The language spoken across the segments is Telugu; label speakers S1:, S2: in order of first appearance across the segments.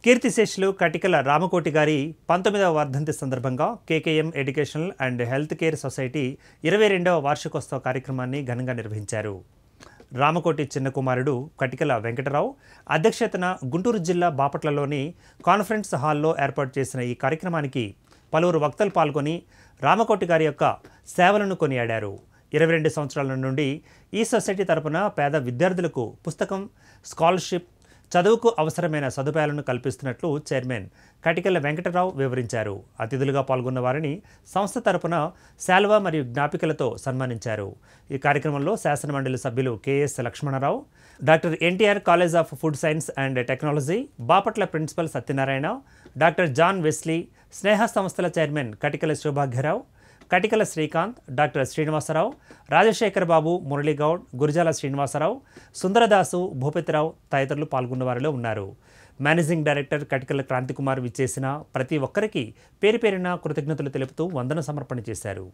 S1: కీర్తిశేషులు కటికల రామకోటి గారి పంతొమ్మిదవ వర్ధంతి సందర్భంగా KKM educational and health care society ఇరవై రెండవ వార్షికోత్సవ కార్యక్రమాన్ని ఘనంగా నిర్వహించారు రామకోటి చిన్న కుమారుడు కటికల వెంకటరావు అధ్యక్షతన గుంటూరు జిల్లా బాపట్లలోని కాన్ఫరెన్స్ హాల్లో ఏర్పాటు చేసిన ఈ కార్యక్రమానికి పలువురు వక్తలు పాల్గొని రామకోటి గారి యొక్క సేవలను కొనియాడారు ఇరవై రెండు సంవత్సరాల నుండి ఈ సొసైటీ తరపున పేద విద్యార్థులకు పుస్తకం స్కాలర్షిప్ చదువుకు అవసరమైన సదుపాయాలను కల్పిస్తున్నట్లు చైర్మన్ కటికల వెంకటరావు వివరించారు అతిథులుగా పాల్గొన్న వారిని సంస్థ తరపున శాల్వా మరియు జ్ఞాపికలతో సన్మానించారు ఈ కార్యక్రమంలో శాసనమండలి సభ్యులు KS Lakshmanarao doctor NTR college of food science and technology Bapatla principal Satyanarayana doctor John Wesley Sneha సంస్థల చైర్మన్ కటికల శోభాగ్యరావు కటికల శ్రీకాంత్ డాక్టర్ శ్రీనివాసరావు రాజశేఖర్ బాబు మురళీగౌడ్ గురిజాల శ్రీనివాసరావు సుందరదాసు భూపతిరావు తదితరులు పాల్గొన్న వారిలో ఉన్నారు మేనేజింగ్ డైరెక్టర్ కటికల క్రాంతికుమార్ విచ్చేసిన ప్రతి ఒక్కరికి పేరు పేరిన కృతజ్ఞతలు తెలుపుతూ వందన సమర్పణ చేశారు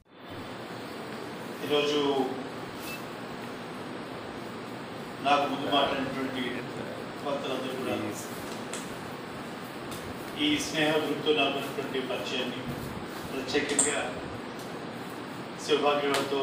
S2: ఈరోజు నాకు ముందు మాట్లాడినటువంటి వక్తలందరూ కూడా ఈ స్నేహ గ్రూప్తో నాకు ఉన్నటువంటి పరిచయాన్ని ప్రత్యేకంగా శివభాగ్యరావుతో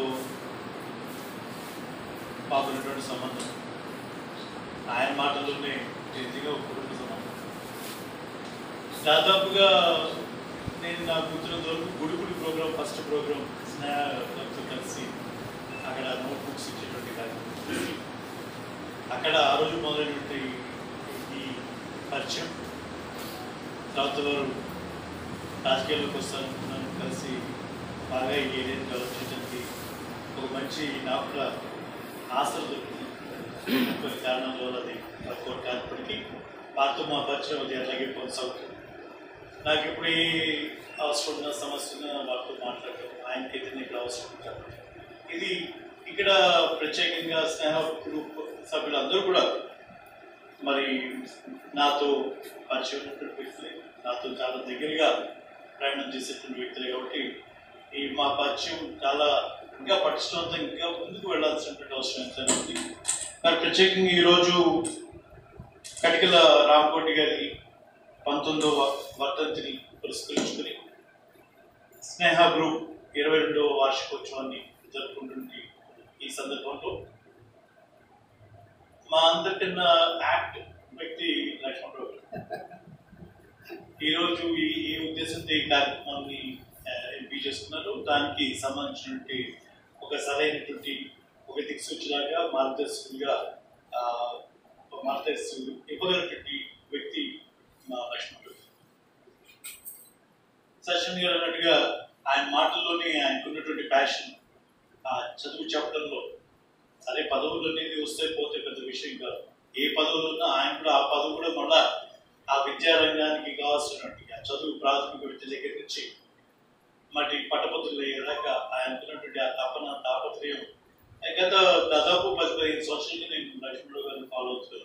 S2: మాకున్నటువంటి సంబంధం ఆయన మాటల్లోనే నిజంగా ఒక కుటుంబ సంబంధం దాదాపుగా నేను నా కూతురు వరకు గుడి గుడి ప్రోగ్రామ్ ఫస్ట్ ప్రోగ్రామ్ స్నేహతో కలిసి అక్కడ నోట్ బుక్స్ ఇచ్చేటువంటి కార్యక్రమం అక్కడ ఆ రోజు మొదలైనటువంటి ఈ పరిచయం తర్వాత వారు రాజకీయాల్లోకి వస్తాను నన్ను కలిసి బాగా ఈ ఏరియాని డెవలప్ చేయడానికి ఒక మంచి నాకు కూడా ఆశలు దొరికింది కొన్ని కారణాల వల్ల అది వర్కౌట్ కానప్పటికీ వారితో మా పరిచయం అది అట్లాగే కొనసాగుతుంది నాకు ఇప్పుడు ఏ అవసరం ఉన్న సమస్య ఉన్నా వాళ్ళతో మాట్లాడటం ఆయనకైతే ఇక్కడ అవసరం ఉంది కాబట్టి ఇది ఇక్కడ ప్రత్యేకంగా స్నేహ గ్రూప్ సభ్యులందరూ కూడా మరి నాతో పరిచయం ఉన్నటువంటి వ్యక్తులే నాతో చాలా దగ్గరగా ప్రయాణం చేసేటువంటి వ్యక్తులే కాబట్టి ఈ మా పరిచయం చాలా ఇంకా పటిష్టవంతంగా ఇంకా ముందుకు వెళ్ళాల్సినటువంటి అవసరం ఎంతైనా ఉంది మరి ప్రత్యేకంగా ఈరోజు కటికల రామకోటి గారి పంతొమ్మిదవ వర్ధంతిని పురస్కరించుకుని స్నేహ గ్రూప్ ఇరవై రెండవ వార్షికోత్సవాన్ని జరుపుకుంటుంది ఈ సందర్భంలో మా అందరికన్నా యాక్ట్ వ్యక్తి లక్ష్మణరావు గారు. ఈరోజు ఈ ఈ ఉద్దేశంతో ఈ కార్యక్రమాన్ని ఆ, ఎంపిక చేసుకున్నారు దానికి సంబంధించినటువంటి ఒక సరైనటువంటి ఒక దిక్సూచిలాగా మార్గదర్శకులుగా ఆ, ఒక మార్గదర్శకులు ఇవ్వగలిగినటువంటి వ్యక్తి మా లక్ష్మణరావు సచిన్ గారు అన్నట్టుగా ఆయన మాటల్లోనే ఆయనకున్నటువంటి ప్యాషన్ ఆ చదువు చెప్పడంలో సరే పదవులు అనేది వస్తే పోతే పెద్ద విషయం కాదు ఏ పదవులు ఉన్నా ఆయన కూడా ఆ పదవి కూడా మళ్ళా ఆ విద్యా రంగానికి కావాల్సినటువంటి ఆ చదువు ప్రాథమిక విద్య దగ్గర నుంచి మరి పట్టభద్రులు అయ్యేదాకా ఆయనకున్నటువంటి ఆ తపన తాపత్రయం గత దాదాపు పది పదిహేను సంవత్సరాలుగా నేను లక్ష్మణరావు గారిని ఫాలో అవుతున్నాను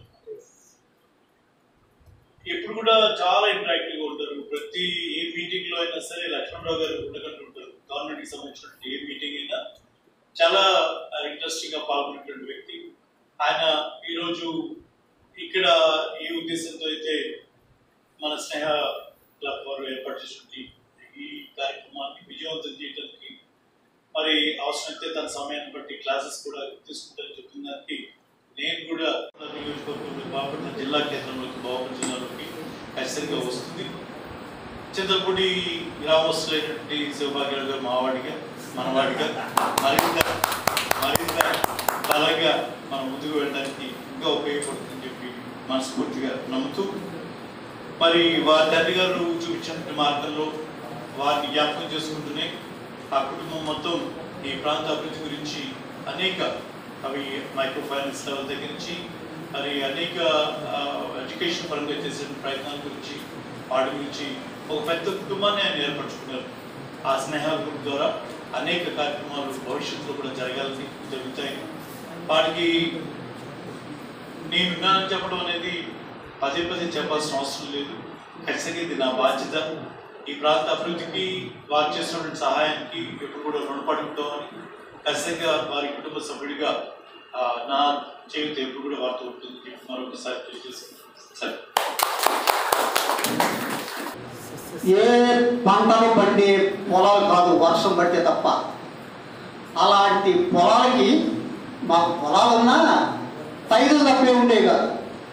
S2: ఎప్పుడు కూడా చాలా ఇంటరాక్టివ్ గా ఉంటారు ప్రతి ఏ మీటింగ్ లో అయినా సరే లక్ష్మణరావు గారు ఉండగట్టు ఉంటారు గవర్నమెంట్ కి సంబంధించినటువంటి ఏ మీటింగ్ అయినా చాలా ఇంట్రెస్టింగ్ గా పాల్గొన్నటువంటి వ్యక్తి ఆయన ఈరోజు ఇక్కడ ఏ ఉద్దేశంతో అయితే మన స్నేహ క్లబ్ వారు ఏర్పాటు చేసినటువంటి ఈ కార్యక్రమాన్ని విజయవంతం చేయడానికి మరి అవసరమైతే తన సమయాన్ని బట్టి క్లాసెస్ కూడా తీసుకుంటారని చెప్పిన దానికి నేను కూడా నియోజకవర్గంలో బాపట్ల జిల్లా కేంద్రంలోకి బాపట్ల జిల్లాలోకి ఖచ్చితంగా వస్తుంది చింతలపూడి గ్రామస్తులైనటువంటి శివభాగ్యరావు గారు మావాడిగా మనవాడిగా మరింత మరింత బలంగా మనం ముందుకు వెళ్ళడానికి ఇంకా ఉపయోగపడుతుందని చెప్పి మనస్ఫూర్తిగా నమ్ముతూ మరి వారి తండ్రి గారు చూపించినటువంటి మార్గంలో వారిని జ్ఞాపకం చేసుకుంటూనే ఆ కుటుంబం మొత్తం ఈ ప్రాంత అభివృద్ధి గురించి అనేక అవి మైక్రో ఫైనాన్స్ లెవెల్ దగ్గర నుంచి మరి అనేక ఆ, ఎడ్యుకేషన్ పరంగా చేసే ప్రయత్నాల గురించి వాటి గురించి ఒక పెద్ద కుటుంబాన్ని ఆయన ఏర్పరచుకున్నారు ఆ స్నేహ గ్రూప్ ద్వారా అనేక కార్యక్రమాలు భవిష్యత్తులో కూడా జరగాలని జరుగుతాయి వాటికి నేను విన్నానని చెప్పడం అనేది పదే పదే చెప్పాల్సిన అవసరం లేదు ఖచ్చితంగా ఇది నా బాధ్యత ఈ ప్రాంత అభివృద్ధికి వారు చేసినటువంటి సహాయానికి ఎప్పుడు కూడా రుణపడి ఉంటామని ఖచ్చితంగా వారి కుటుంబ సభ్యుడిగా ఆ, నా చేయుత ఎప్పుడు కూడా వారితో ఉంటుంది మరొకసారి తెలియజేస్తున్నాను సరే
S3: ఏ పంటలు పండే పొలాలు కాదు వర్షం పడితే తప్ప అలాంటి పొలాలకి మాకు పొలాలున్నా తైదులు తప్పే ఉండేవి కాదు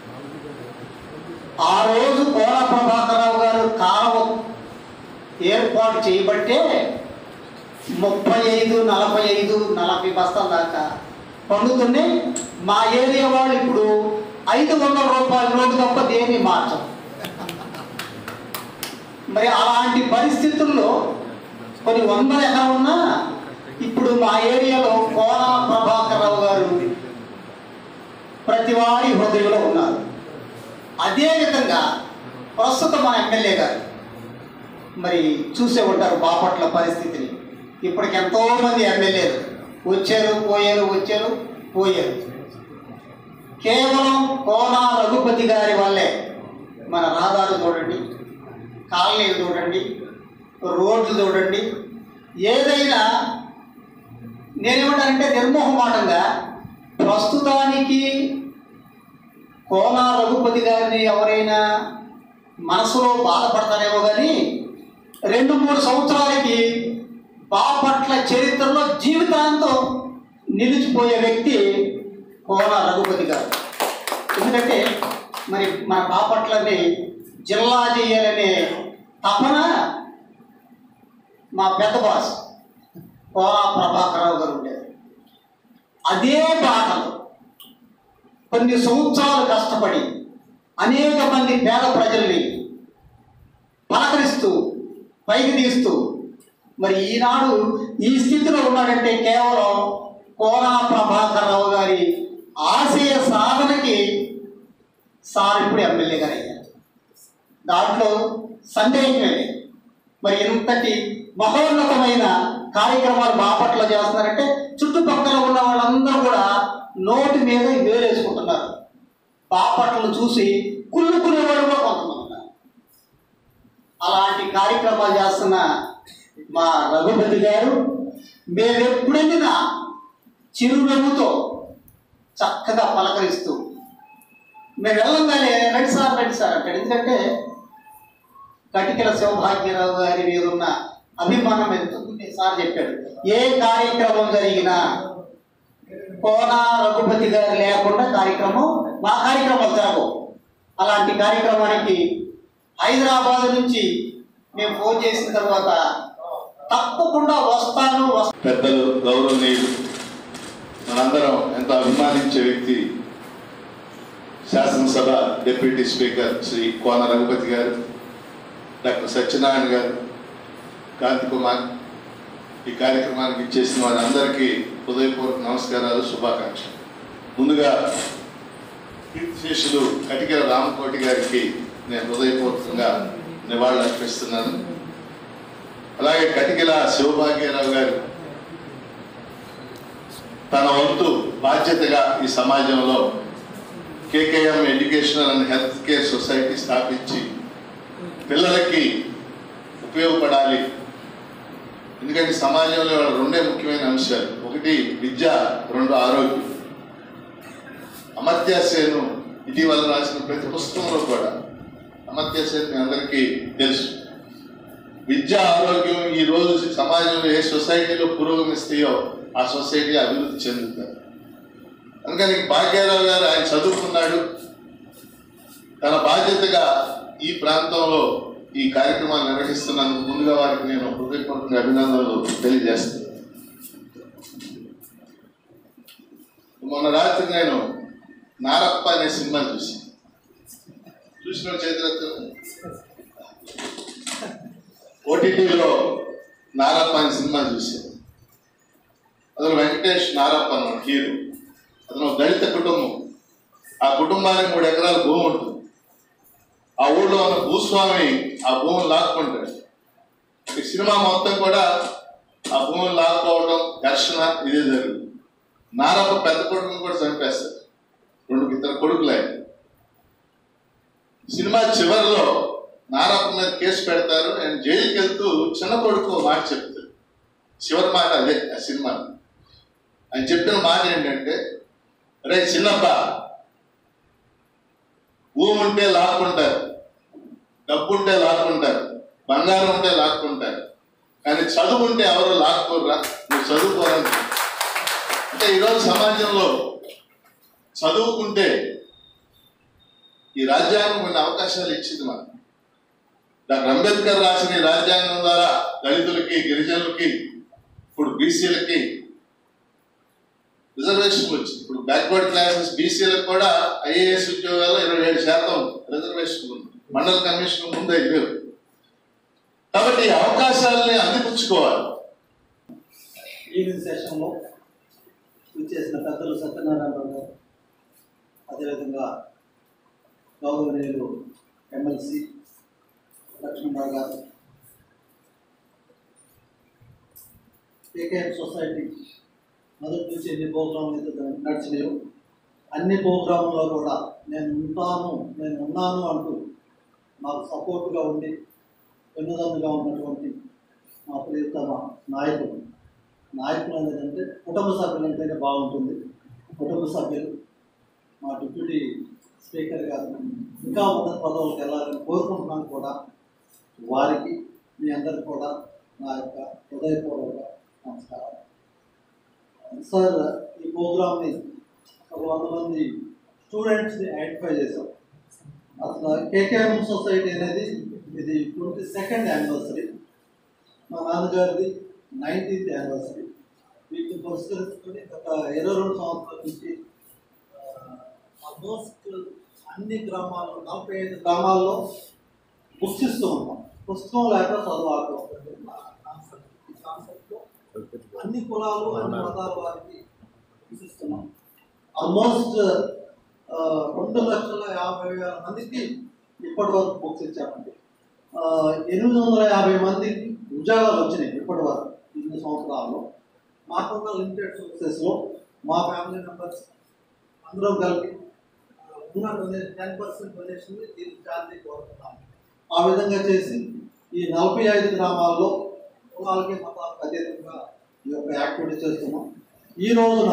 S3: ఆ రోజు కోల ప్రభాకరరావు గారు కాలువ ఏర్పాటు చేయబట్టే ముప్పై ఐదు నలభై ఐదు నలభై బస్తాల దాకా పండుతున్నాయి మా ఏరియా వాళ్ళు ఇప్పుడు ఐదు వందల రూపాయల నోటు తప్ప దేన్ని మార్చం మరి అలాంటి పరిస్థితుల్లో కొన్ని వందల ఎకరం ఉన్నా ఇప్పుడు మా ఏరియాలో కోన ప్రభాకరరావు గారు ప్రతి వారి హృదయంలో ఉన్నారు అదేవిధంగా ప్రస్తుతం మన ఎమ్మెల్యే గారు మరి చూసే ఉంటారు బాపట్ల పరిస్థితిని ఇప్పటికి ఎంతో మంది ఎమ్మెల్యేలు వచ్చారు పోయారు వచ్చారు పోయారు కేవలం కోన రఘుపతి గారి వల్లే మన రహదారులు చూడండి కాలనీలు చూడండి రోడ్లు చూడండి ఏదైనా నేనేమంటానంటే నిర్మోహమాటంగా ప్రస్తుతానికి కోన రఘుపతి గారిని ఎవరైనా మనసులో బాధపడతారేమో కానీ రెండు మూడు సంవత్సరాలకి బాపట్ల చరిత్రలో జీవితాంతం నిలిచిపోయే వ్యక్తి కోన రఘుపతి గారు ఎందుకంటే మరి మన బాపట్లని జిల్లా చేయాలనే తపన మా పెద్ద బాస్ కోన ప్రభాకరరావు గారు ఉండేది అదే బాటలో కొన్ని సంవత్సరాలు కష్టపడి అనేక మంది పేద ప్రజల్ని పలకరిస్తూ పైకి తీస్తూ మరి ఈనాడు ఈ స్థితిలో ఉన్నాడంటే కేవలం కోనా ప్రభాకరరావు గారి ఆశయ సాధనకి సార్ ఇప్పుడు ఎమ్మెల్యే గారు అయ్యారు దాంట్లో సందేహమే లేదు మరి ఇంతటి మహోన్నతమైన కార్యక్రమాలు బాపట్ల చేస్తున్నారంటే చుట్టుపక్కల ఉన్న వాళ్ళందరూ కూడా నోటి మీద వేలేసుకుంటున్నారు బాపట్లను చూసి కుళ్ళుకునేవాడు కూడా కొంతమంది ఉన్నారు అలాంటి కార్యక్రమాలు చేస్తున్న మా రఘుపతి గారు మేము ఎప్పుడైనా చిరునవ్వుతో చక్కగా పలకరిస్తూ మేము వెళ్ళంగానే రండి సార్ రండి సార్ అంటాడు ఎందుకంటే కటికల శివభాగ్యరావు గారి మీద ఉన్న అభిమానం ఎంత ఉంది సార్ చెప్పాడు ఏ కార్యక్రమం జరిగినా కోన రఘుపతి గారు లేకుండా కార్యక్రమం మా కార్యక్రమాలు జరగవు అలాంటి కార్యక్రమానికి హైదరాబాద్ నుంచి మేము ఫోన్ చేసిన తర్వాత తప్పకుండా వస్తాను వస్తాను
S4: పెద్దలు గౌరవనీయులు మనందరం ఎంతో అభిమానించే వ్యక్తి శాసనసభ deputy speaker Shri Kona Raghupathi garu doctor Satyanarayana గారు కాంతి కుమార్ ఈ కార్యక్రమానికి ఇచ్చేసిన వారందరికీ హృదయపూర్వక నమస్కారాలు శుభాకాంక్షలు ముందుగా కీర్తిశేషులు కటికల రామకోటి గారికి నేను హృదయపూర్వకంగా నివాళులు అర్పిస్తున్నాను అలాగే కటికల శివభాగ్యరావు గారు తన వంతు బాధ్యతగా ఈ సమాజంలో KKM educational and health care society స్థాపించి పిల్లలకి ఉపయోగపడాలి ఎందుకంటే సమాజంలో ఇవాళ రెండే ముఖ్యమైన అంశాలు ఒకటి విద్య రెండు ఆరోగ్యం అమర్త్య సేను ఇటీవల రాసిన ప్రతి పుస్తకంలో కూడా అమర్త్య సేన్ మీ అందరికీ తెలుసు విద్య ఆరోగ్యం ఈ రోజు సమాజంలో ఏ సొసైటీలో పురోగమిస్తాయో ఆ సొసైటీ అభివృద్ధి చెందుతారు అందుకని భాగ్యరావు గారు ఆయన చదువుకున్నాడు తన బాధ్యతగా ఈ ప్రాంతంలో ఈ కార్యక్రమాలు నిర్వహిస్తున్నందుకు ముందుగా వారికి నేను హృదయపూర్వకంగా అభినందనలు తెలియజేస్తాను మొన్న రాత్రి నేను నారప్ప అనే సినిమా చూసి చూసిన చేతులతో ఓటీటీలో నారప్ప అనే సినిమా చూశాను అతను వెంకటేష్ నారప్ప అన్నమాట హీరో అతను ఒక దళిత కుటుంబం ఆ కుటుంబానికి మూడు ఎకరాల భూమి ఉంటుంది ఆ ఊళ్ళో ఉన్న భూస్వామి ఆ భూమిని లాక్కుంటాడు ఈ సినిమా మొత్తం కూడా ఆ భూమిని లాక్కోవడం ఘర్షణ ఇదే జరుగుతుంది నారప్ప పెద్ద కొడుకుని కూడా చంపేస్తారు రెండు ఇద్దరు కొడుకులే సినిమా చివరిలో నారప్ప మీద కేసు పెడతారు ఆయన జైలుకి వెళ్తూ చిన్న కొడుకు ఓ మాట చెప్తాడు చివరి మాట అదే ఆ సినిమా ఆయన చెప్పిన మాట ఏంటంటే రే చిన్నప్ప భూమి ఉంటే లాక్కుంటారు డబ్బు ఉంటే లాక్కుంటారు బంగారం ఉంటే లాక్కుంటారు కానీ చదువు ఉంటే ఎవరు లాక్కోర్రా నువ్వు చదువుకోరని అంటే ఈరోజు సమాజంలో చదువుకుంటే ఈ రాజ్యాంగం కొన్ని అవకాశాలు ఇచ్చింది మనకు డాక్టర్ అంబేద్కర్ రాసిన ఈ రాజ్యాంగం ద్వారా దళితులకి గిరిజనులకి ఇప్పుడు బీసీలకి రిజర్వేషన్ వచ్చింది ఇప్పుడు బ్యాక్వర్డ్ క్లాసెస్ బీసీలకు కూడా ఐఏఎస్ ఉద్యోగాల్లో ఇరవై ఏడు శాతం రిజర్వేషన్ ఉంది మండల కమిషన్ ముందు ఐదు వేలు కాబట్టి ఈ అవకాశాలని అందిపుచ్చుకోవాలి
S5: ఈవినింగ్ సెషన్లో విచ్చేసిన పెద్దలు సత్యనారాయణరావు గారు అదేవిధంగా గౌరవనీయులు ఎమ్మెల్సీ లక్ష్మణరావు గారు కేకేఎం సొసైటీ మొదటి నుంచి ఎన్ని ప్రోగ్రాంలు అయితే నడిచినాయో అన్ని ప్రోగ్రాంలో కూడా నేను ఉంటాను నేను ఉన్నాను అంటూ మాకు సపోర్ట్గా ఉండి వెన్నుదన్నుగా ఉన్నటువంటి మా ప్రియతమ నాయకుడు నాయకులు అనేది కుటుంబ సభ్యులు అంటేనే బాగుంటుంది కుటుంబ సభ్యులు మా డిప్యూటీ స్పీకర్ గారు ఇంకా ఉన్నత పదవులకు వెళ్ళాలని కోరుకుంటున్నాను కూడా వారికి మీ అందరికి కూడా నా యొక్క హృదయపూర్వక నమస్కారం సార్ ఈ ప్రోగ్రామ్ని ఒక వంద మంది స్టూడెంట్స్ని ఐడెంటిఫై చేశాం అసలు కేకేఎం సొసైటీ అనేది ఇది ట్వంటీ సెకండ్ యానివర్సరీ మా నాన్నగారిది నైన్టీన్త్ యానివర్సరీ వీటిని పురస్కరించుకొని గత ఇరవై రెండు సంవత్సరాల నుంచి ఆల్మోస్ట్ అన్ని గ్రామాల్లో నలభై ఐదు గ్రామాల్లో బుక్స్ ఇస్తూ ఉంటాం పుస్తకం లేక చదువు ఆడుకోవాలి ఈ కాన్సెప్ట్లో అన్ని కులాలు అన్ని మతాల వారికి books ఇస్తున్నాం ఆల్మోస్ట్ రెండు లక్షల యాభై వేల మందికి ఇప్పటి వరకు బుక్స్ ఇచ్చామండి ఆ, ఎనిమిది వందల యాభై మందికి ఉద్యోగాలు వచ్చినాయి ఇప్పటి వరకు ఇన్ని సంవత్సరాల్లో మాకున్న లిమిటెడ్ సోర్సెస్లో మా ఫ్యామిలీ మెంబర్స్ అందరూ కలిపి ఆ, ఉన్న డొనేషన్ టెన్ పర్సెంట్ డొనేషన్ తీర్చాలని కోరుతున్నాము ఆ విధంగా చేసి ఈ నలభై ఐదు గ్రామాల్లో కులాలకి మతాలకు అతీతంగా ఈ యొక్క యాక్టివిటీ చేస్తున్నాం ఈ రోజున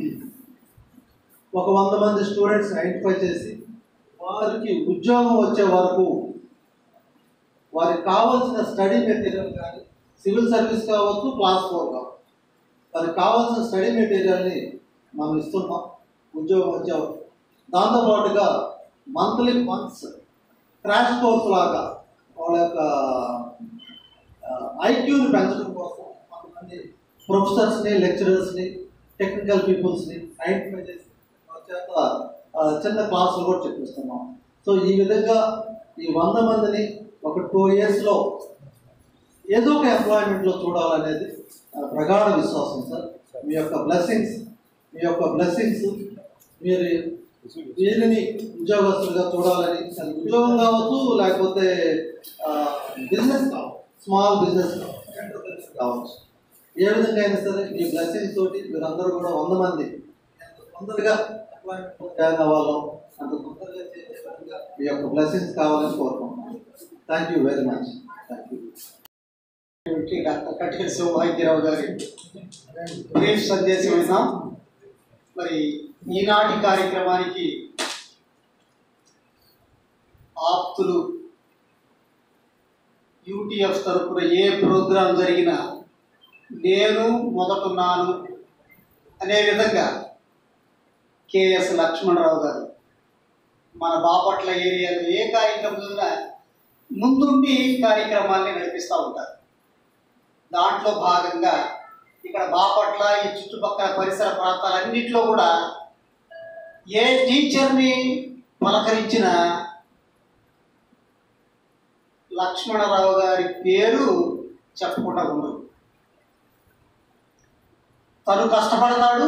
S5: ఒక వంద మంది స్టూడెంట్స్ ఐడెంటిఫై చేసి వారికి ఉద్యోగం వచ్చే వరకు వారికి కావాల్సిన స్టడీ మెటీరియల్ కానీ సివిల్ సర్వీస్ కావచ్చు క్లాస్ ఫోర్ కావచ్చు వారికి కావాల్సిన స్టడీ మెటీరియల్ని మనం ఇస్తున్నాం ఉద్యోగం వచ్చే వరకు దాంతోపాటుగా మంత్లీ మంత్స్ క్రాష్ కోర్స్ లాగా వాళ్ళ యొక్క ఐక్యూని పెంచడం కోసం కొంతమంది ప్రొఫెసర్స్ని లెక్చరర్స్ని టెక్నికల్ పీపుల్స్ని ఐడెంటిఫై చేసి వాళ్ళ చేత ఆ, చిన్న క్లాసులు కూడా చెప్పిస్తున్నాం సో ఈ విధంగా ఈ వంద మందిని ఒక టూ ఇయర్స్లో ఏదో ఒక ఎంప్లాయ్మెంట్లో చూడాలనేది ఆ, ప్రగాఢ విశ్వాసం సార్ మీ యొక్క బ్లెస్సింగ్స్ మీ యొక్క బ్లెస్సింగ్స్ మీరు వీరిని ఉద్యోగస్తులుగా చూడాలని అది ఉద్యోగం కావచ్చు లేకపోతే బిజినెస్ కావచ్చు స్మాల్ బిజినెస్ ఎంటర్ప్రైనర్స్ కావచ్చు ఏ విధంగా అయినా సరే మీ బ్లెస్సింగ్స్ తోటి మీరందరూ కూడా వంద మంది ఎంత తొందరగా ఎంప్లాయ్మెంట్ జాయిన్ అవ్వాలో అంత తొందరగా చేసే విధంగా మీ యొక్క బ్లెస్సింగ్స్ కావాలని కోరుకుంటున్నాను thank you very much thank you
S3: doctor Katikal Sivabhagyarao garu brief సందేశం విన్నాం మరి ఈనాటి కార్యక్రమానికి ఆప్తులు యూటీఎఫ్ తరపున ఏ ప్రోగ్రాం జరిగినా నేను మొదటున్నాను అనే విధంగా కేఎస్ లక్ష్మణరావు గారు మన బాపట్ల ఏరియాలో ఏ కార్యక్రమం జరిగినా ముందుండి కార్యక్రమాల్ని నడిపిస్తూ ఉంటారు దాంట్లో భాగంగా ఇక్కడ బాపట్ల ఈ చుట్టుపక్కల పరిసర ప్రాంతాలన్నింటిలో కూడా ఏ టీచర్ని పలకరించిన లక్ష్మణరావు గారి పేరు చెప్పకుండా ఉండదు తను కష్టపడతాడు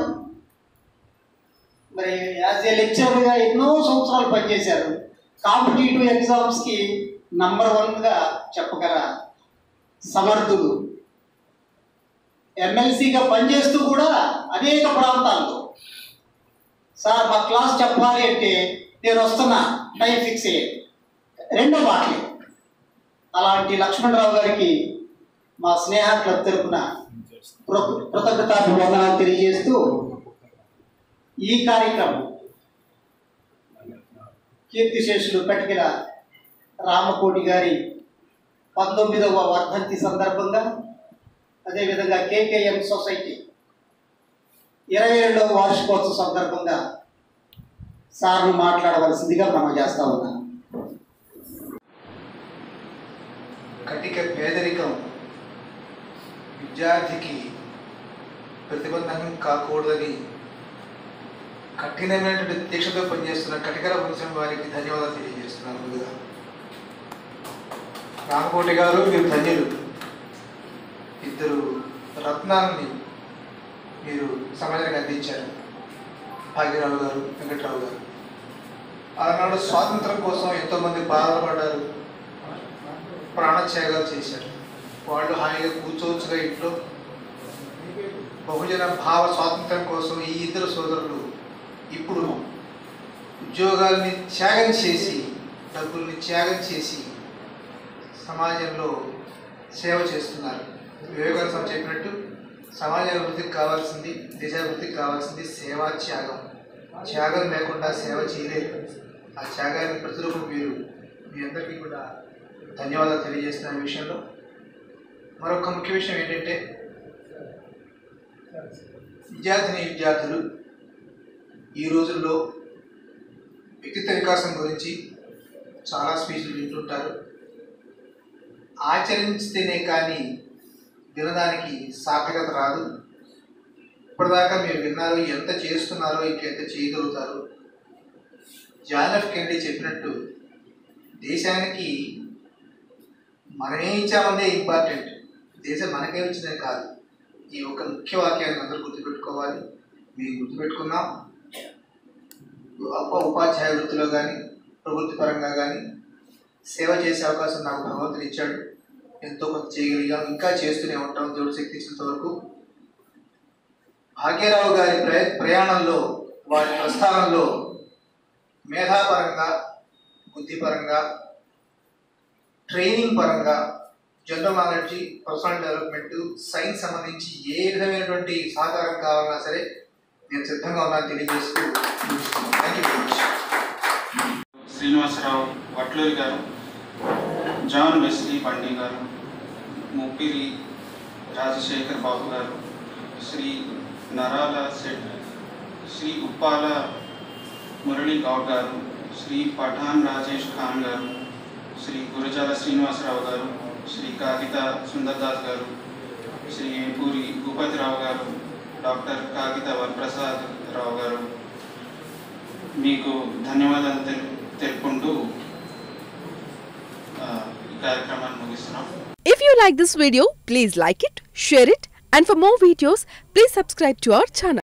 S3: మరి యాజ్ ఏ లెక్చరర్గా ఎన్నో సంవత్సరాలు పనిచేశారు కాంపిటేటివ్ ఎగ్జామ్స్కి నంబర్ వన్గా చెప్పగల సమర్థులు ఎమ్మెల్సీగా పనిచేస్తూ కూడా అనేక ప్రాంతాల్లో సార్ మా క్లాస్ చెప్పాలి అంటే నేను వస్తున్నా టైం ఫిక్స్ అయ్యేది రెండో మాటలే అలాంటి లక్ష్మణరావు గారికి మా స్నేహ క్లబ్ తరపున కృ- కృతజ్ఞతాభివందనాలు తెలియజేస్తూ ఈ కార్యక్రమం కీర్తిశేషులు కటికల రామకోటి గారి పంతొమ్మిదవ వర్ధంతి సందర్భంగా అదేవిధంగా కేకేఎం సొసైటీ ఇరవై రెండవ వార్షికోత్సవ సందర్భంగా సార్ను మాట్లాడవలసిందిగా మనం చేస్తా ఉన్నాం
S6: కటిక పేదరికం విద్యార్థికి ప్రతిబంధకం కాకూడదని కఠినమైనటువంటి దీక్షతో పనిచేస్తున్న కటికర వంశం వారికి ధన్యవాదాలు తెలియజేస్తున్నాను ముందుగా రామకోటి గారు మీరు ధన్యులు ఇద్దరు రత్నాలని మీరు సమాజానికి అందించారు భాగ్యరావు గారు వెంకట్రావు గారు ఆనాడు స్వాతంత్రం కోసం ఎంతోమంది బాధపడ్డారు ప్రాణత్యాగాలు చేశారు వాళ్ళు హాయిగా కూర్చోవచ్చుగా ఇంట్లో బహుజన భావ స్వాతంత్రం కోసం ఈ ఇద్దరు సోదరులు ఇప్పుడు ఉద్యోగాల్ని త్యాగం చేసి డబ్బుల్ని త్యాగం చేసి సమాజంలో సేవ చేస్తున్నారు వివేకానంద స్వామి చెప్పినట్టు సమాజ అభివృద్ధికి కావాల్సింది దేశాభివృద్ధికి కావాల్సింది సేవా త్యాగం త్యాగం లేకుండా సేవ చేయలేరు ఆ త్యాగాన్ని ప్రతిరూపం మీరు మీ అందరికీ కూడా ధన్యవాదాలు తెలియజేస్తున్న ఈ విషయంలో మరొక ముఖ్య విషయం ఏంటంటే విద్యార్థిని విద్యార్థులు ఈ రోజుల్లో వ్యక్తిత్వ వికాసం గురించి చాలా స్పీచ్లు వింటుంటారు ఆచరిస్తేనే కానీ వినడానికి సార్థకత రాదు ఇప్పటిదాకా మీరు విన్నారు ఎంత చేస్తున్నారో ఇంకెంత చేయగలుగుతారు జాన్ ఎఫ్ కెనడీ చెప్పినట్టు దేశానికి మనమే ఇచ్చామనే ఇంపార్టెంట్ దేశం మనకే వచ్చిందే కాదు ఈ ఒక ముఖ్య వాక్యాన్ని అందరూ గుర్తుపెట్టుకోవాలి మేము గుర్తుపెట్టుకున్నాం ఉప ఉపాధ్యాయ వృత్తిలో కానీ ప్రవృత్తి పరంగా కానీ సేవ చేసే అవకాశం నాకు భగవంతుడు ఇచ్చాడు ఎంతో కొంత చేయగలిగాం ఇంకా చేస్తూనే ఉంటాం దేవుడు శక్తి ఇచ్చినంత వరకు భాగ్యరావు గారి ప్రయ ప్రయాణంలో వారి ప్రస్థానంలో మేధాపరంగా బుద్ధిపరంగా ట్రైనింగ్ పరంగా general knowledge personal development science సంబంధించి ఏ విధమైనటువంటి సహకారం కావాలన్నా సరే నేను సిద్ధంగా ఉన్నాను తెలియజేస్తూ thank you very much
S7: Srinivasarao Vatluri garu John Wesley బండి గారు ముప్పిరి రాజశేఖర్ బాబు గారు శ్రీ నరాల సెట్ శ్రీ ఉప్పాల మురళీ గౌడ్ గారు శ్రీ పఠాన్ రాజేష్ ఖాన్ గారు శ్రీ గురజాల శ్రీనివాసరావు గారు శ్రీ కాగిత సుందర్దాస్ గారు శ్రీ ఏపూరి భూపతిరావు గారు డాక్టర్ కాగిత వరప్రసాద్ రావు గారు మీకు ధన్యవాదాలు తెలు తెలుపుకుంటూ ఆ, ఈ కార్యక్రమాన్ని ముగిస్తున్నాం
S8: If you like this video, please like it, share it, and for more videos, please subscribe to our channel.